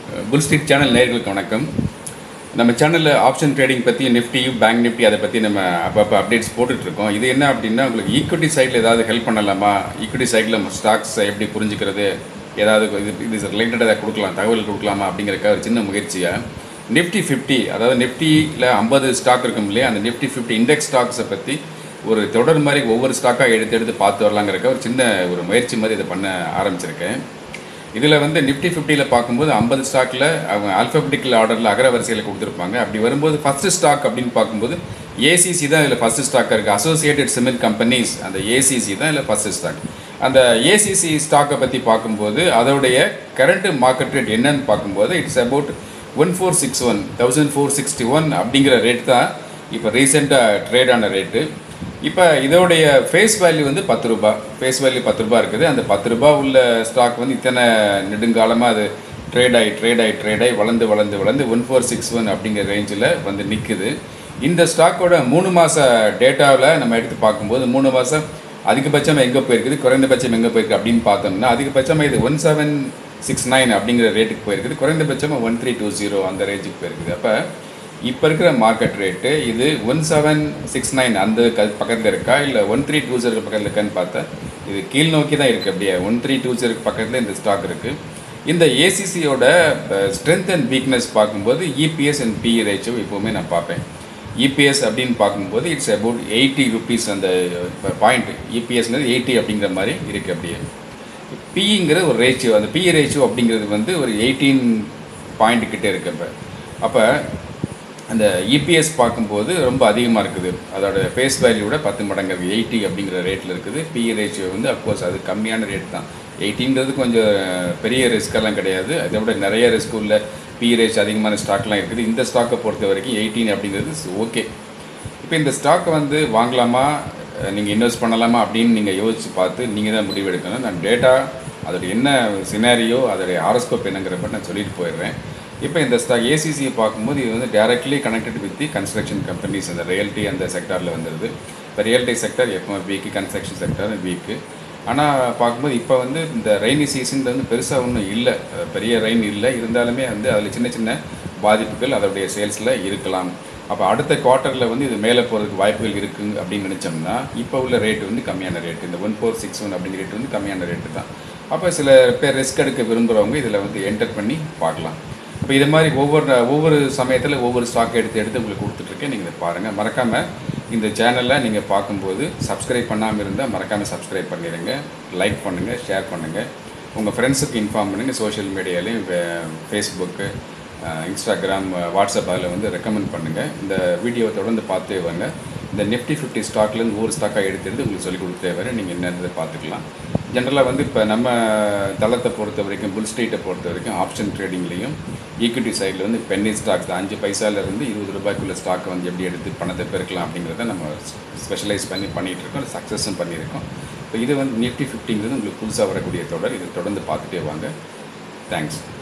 புல் street channel நேயர்களுக்கு வணக்கம் நம்ம சேனலில் ஆப்ஷன் ட்ரேடிங் பற்றி நிஃப்டி பேங்க் நிஃப்டி அதை பற்றி நம்ம அப்பப்போ அப்டேட்ஸ் போட்டுட்ருக்கோம் இது என்ன அப்படின்னா உங்களுக்கு ஈக்விட்டி சைடில் ஏதாவது ஹெல்ப் பண்ணலாமா ஈக்விட்டி சைடில் ஸ்டாக்ஸ் எப்படி புரிஞ்சுக்கிறது ஏதாவது இது இது ரிலேட்டடாக கொடுக்கலாம் தகவல் கொடுக்கலாமா அப்படிங்கிறக்க ஒரு சின்ன முயற்சியாக நிஃப்டி ஃபிஃப்டி அதாவது நிஃப்டியில் ஐம்பது ஸ்டாக் இருக்கும் இல்லையா அந்த நிஃப்டி ஃபிஃப்டி இண்டெக்ஸ் ஸ்டாக்ஸை பற்றி ஒரு தொடர் மாதிரி ஒவ்வொரு ஸ்டாக்காக எடுத்து எடுத்து பார்த்து வரலாங்கிறக்க ஒரு சின்ன ஒரு முயற்சி மாதிரி இதை பண்ண ஆரம்பிச்சிருக்கேன் இதில் வந்து நிஃப்டி ஃபிஃப்டியில் பார்க்கும்போது ஐம்பது ஸ்டாக்கில் அவங்க ஆல்ஃபபெட்டிக்கல் ஆர்டரில் அகர வரிசையில் கொடுத்துருப்பாங்க அப்படி வரும்போது ஃபஸ்ட்டு ஸ்டாக் அப்படின்னு பார்க்கும்போது ஏசிசி தான் இதில் ஃபஸ்ட்டு ஸ்டாக்காக இருக்குது அசோசியேட்டட் சிமெண்ட் கம்பெனிஸ் அந்த ஏசிசி தான் இதில் ஃபஸ்ட்டு ஸ்டாக் அந்த ஏசிசி ஸ்டாக்கை பற்றி பார்க்கும்போது அதோடைய கரண்ட் மார்க்கெட் ரேட் என்னன்னு பார்க்கும்போது it's about one four six one thousand four sixty one அப்படிங்கிற ரேட் தான் இப்போ ரீசெண்டாக ட்ரேட் ஆன ரேட்டு இப்போ இதோடைய ஃபேஸ் வேல்யூ வந்து பத்து ரூபா ஃபேஸ் வேல்யூ பத்து ரூபா இருக்குது அந்த பத்து ரூபா உள்ள ஸ்டாக் வந்து இத்தனை நெடுங்காலமாக அது ட்ரேட் ஆகி ட்ரேட் ஆகி ட்ரேட் ஆகி வளர்ந்து வளர்ந்து வளர்ந்து ஒன் ஃபோர் சிக்ஸ் ஒன் அப்படிங்கிற ரேஞ்சில் வந்து நிற்குது இந்த ஸ்டாக்கோட மூணு மாத டேட்டாவில் நம்ம எடுத்து பார்க்கும்போது மூணு மாதம் அதிகபட்சம் எங்கே போயிருக்குது குறைந்தபட்சம் எங்கே போயிருக்கு அப்படின்னு பார்த்தோம்னா அதிகபட்சமாக இது ஒன் செவன் சிக்ஸ் நைன் அப்படிங்கிற ரேட்டுக்கு போயிருக்குது குறைந்தபட்சமாக ஒன் த்ரீ டூ ஜீரோ அந்த ரேஞ்சுக்கு போயிருக்குது அப்போ இப்போ இருக்கிற மார்க்கெட் ரேட்டு இது ஒன் செவன் சிக்ஸ் நைன் அந்த க பக்கத்தில் இருக்கா இல்லை ஒன் த்ரீ டூ ஜீரோ பக்கத்தில் இருக்கான்னு பார்த்தா இது கீழ் நோக்கி தான் இருக்குது அப்படியே ஒன் த்ரீ டூ ஜீரோக்கு பக்கத்தில் இந்த ஸ்டாக் இருக்குது இந்த ஏசிசியோட ஸ்ட்ரென்த் அண்ட் வீக்னஸ் பார்க்கும்போது இபிஎஸ் அண்ட் பிஇ ரேச்சோ எப்போவுமே நான் பார்ப்பேன் இபிஎஸ் அப்படின்னு பார்க்கும்போது இட்ஸ் அபவுட் எயிட்டி ருபீஸ் அந்த பாயிண்ட் இபிஎஸ்ங்கிறது எயிட்டி அப்படிங்கிற மாதிரி இருக்குது அப்படியே பிஇங்கிற ஒரு ரேஷியோ அந்த பிஇ ரேஷியோ அப்படிங்கிறது வந்து ஒரு எயிட்டீன் பாயிண்ட் கிட்டே இருக்கு இப்போ அப்போ அந்த இபிஎஸ் பார்க்கும்போது ரொம்ப அதிகமாக இருக்குது அதோட ஃபேஸ் வேல்யூட பத்து மடங்கு எயிட்டி அப்படிங்கிற ரேட்டில் இருக்குது பிஇ ரேஷியோ வந்து அஃப்கோர்ஸ் அது கம்மியான ரேட் தான் எயிட்டின்றது கொஞ்சம் பெரிய ரிஸ்கெல்லாம் கிடையாது அதை விட நிறைய ரிஸ்க் உள்ள பிஇ ரேஷ் அதிகமான ஸ்டாக்லாம் இருக்குது இந்த ஸ்டாக்கை பொறுத்த வரைக்கும் எயிட்டீன் அப்படிங்கிறது ஓகே இப்போ இந்த ஸ்டாக்கை வந்து வாங்கலாமா நீங்கள் இன்வெஸ்ட் பண்ணலாமா அப்படின்னு நீங்கள் யோசித்து பார்த்து நீங்கள் தான் முடிவு எடுக்கணும் நான் டேட்டா அதோடைய என்ன சினாரியோ அதோடைய ஆரோஸ்கோப் என்னங்கிறப்ப நான் சொல்லிட்டு போயிடுறேன் இப்போ இந்த ஸ்டாக் ஏசிசியை பார்க்கும்போது இது வந்து directly connected with the construction companies அந்த ரியல்ட்டி அந்த செக்டாரில் வந்துடுது இப்போ ரியல்ட்டி செக்டர் எப்போ வீக்கு கன்ஸ்ட்ரக்ஷன் செக்டர் வீக்கு ஆனால் பார்க்கும்போது இப்போ வந்து இந்த ரெய்னி சீசன் வந்து பெருசாக ஒன்றும் இல்லை பெரிய ரெயின் இல்லை இருந்தாலுமே வந்து அதில் சின்ன சின்ன பாதிப்புகள் அதோடைய சேல்ஸில் இருக்கலாம் அப்போ அடுத்த குவார்ட்டரில் வந்து இது மேலே போகிறதுக்கு வாய்ப்புகள் இருக்குது அப்படின்னு நினச்சோம்னா இப்போ உள்ள ரேட்டு வந்து கம்மியான ரேட்டு இந்த ஒன் ஃபோர் சிக்ஸ் ஒன் அப்படிங்கிற ரேட்டு வந்து கம்மியான ரேட்டு தான் அப்போ சில பேர் ரிஸ்க் எடுக்க விரும்புகிறவங்க இதில் வந்து என்டர் பண்ணி பார்க்கலாம் இப்போ இது மாதிரி ஒவ்வொரு ஒவ்வொரு சமயத்தில் ஒவ்வொரு ஸ்டாக் எடுத்து எடுத்து உங்களுக்கு கொடுத்துட்ருக்கேன் நீங்கள் இதை பாருங்கள் மறக்காமல் இந்த சேனலில் நீங்கள் பார்க்கும்போது சப்ஸ்கிரைப் பண்ணாமல் இருந்தால் மறக்காமல் சப்ஸ்கிரைப் பண்ணிடுங்க லைக் பண்ணுங்கள் ஷேர் பண்ணுங்கள் உங்கள் ஃப்ரெண்ட்ஸுக்கு இன்ஃபார்ம் பண்ணுங்கள் சோஷியல் மீடியாலையும் ஃபேஸ்புக்கு இன்ஸ்டாகிராம் வாட்ஸ்அப் அதில் வந்து ரெக்கமெண்ட் பண்ணுங்கள் இந்த வீடியோவை தொடர்ந்து பார்த்தே வாங்க இந்த நிஃப்டி ஃபிஃப்டி ஸ்டாக்லேருந்து ஒவ்வொரு ஸ்டாக்காக எடுத்து எடுத்து உங்களுக்கு சொல்லிக் கொடுத்தே வர நீங்கள் என்னன்றதை பார்த்துக்கலாம் ஜென்ரலாக வந்து இப்போ நம்ம தளத்தை பொறுத்த வரைக்கும் புல் ஸ்ட்ரீட்டை பொறுத்த வரைக்கும் ஆப்ஷன் ட்ரேடிங்லேயும் ஈக்விட்டி சைடில் வந்து பென்னி ஸ்டாக்ஸ் அஞ்சு பைசாலேருந்து இருபது ரூபாய்க்குள்ள ஸ்டாக்கை வந்து எப்படி எடுத்து பணத்தை பெருக்கலாம் அப்படிங்கிறத நம்ம ஸ்பெஷலைஸ் பண்ணி பண்ணிகிட்டு இருக்கோம் சக்ஸஸும் பண்ணியிருக்கோம் இப்போ இது வந்து நிஃப்டி ஃபிஃப்டிங்கிறது உங்களுக்கு புதுசாக வரக்கூடிய தொடர் இதை தொடர்ந்து பார்த்துட்டே வாங்க தேங்க்ஸ்